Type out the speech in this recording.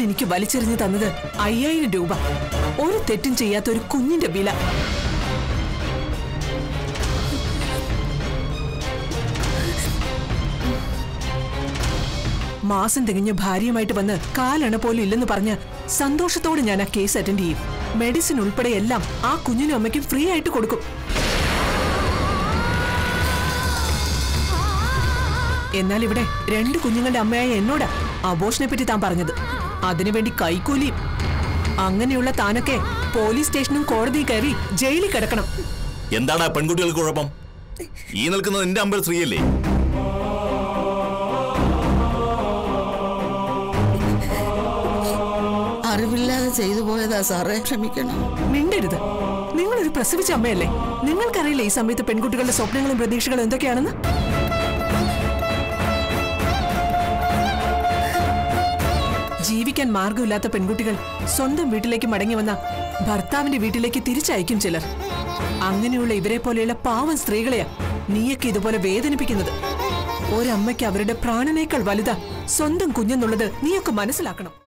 എനിക്ക് വലിച്ചെറിഞ്ഞു തന്നത് അയ്യായിരം രൂപ ഒരു തെറ്റും ചെയ്യാത്ത ഒരു കുഞ്ഞിന്റെ വില മാസം തികഞ്ഞ ഭാര്യയുമായിട്ട് വന്ന് കാലണ പോലും ഇല്ലെന്ന് പറഞ്ഞ് സന്തോഷത്തോടെ ഞാൻ ആ കേസ് അറ്റൻഡ് ചെയ്യും മെഡിസിൻ ഉൾപ്പെടെ എല്ലാം ആ കുഞ്ഞിനും അമ്മയ്ക്കും ഫ്രീ ആയിട്ട് കൊടുക്കും എന്നാൽ ഇവിടെ രണ്ട് കുഞ്ഞുങ്ങളുടെ അമ്മയായ എന്നോടാ അബോഷനെ പറ്റി താൻ പറഞ്ഞത് അതിനുവേണ്ടി കൈക്കൂലിയും അങ്ങനെയുള്ള താനൊക്കെ പോലീസ് സ്റ്റേഷനും കോടതിയും കയറി ജയിലിൽ കിടക്കണം എന്താണ് ആ പെൺകുട്ടികൾക്ക് കുഴപ്പം ഈ നിൽക്കുന്നത് നിന്റെ അമ്പൽ സ്ത്രീയല്ലേ അറിവില്ലാതെ ചെയ്തു പോയതാ സാറേ ക്ഷമിക്കണം മിണ്ടരുത് നിങ്ങളൊരു പ്രസവിച്ച അമ്മയല്ലേ നിങ്ങൾക്കറിയില്ലേ ഈ സമയത്ത് പെൺകുട്ടികളുടെ സ്വപ്നങ്ങളും പ്രതീക്ഷകളും എന്തൊക്കെയാണെന്ന് ജീവിക്കാൻ മാർഗമില്ലാത്ത പെൺകുട്ടികൾ സ്വന്തം വീട്ടിലേക്ക് മടങ്ങി വന്ന ഭർത്താവിന്റെ വീട്ടിലേക്ക് തിരിച്ചയക്കും ചിലർ അങ്ങനെയുള്ള ഇവരെ പോലെയുള്ള പാവം സ്ത്രീകളെയാ നീയൊക്കെ ഇതുപോലെ വേദനിപ്പിക്കുന്നത് ഒരമ്മയ്ക്ക് അവരുടെ പ്രാണനേക്കാൾ വലുതാ സ്വന്തം കുഞ്ഞെന്നുള്ളത് നീയൊക്കെ മനസ്സിലാക്കണം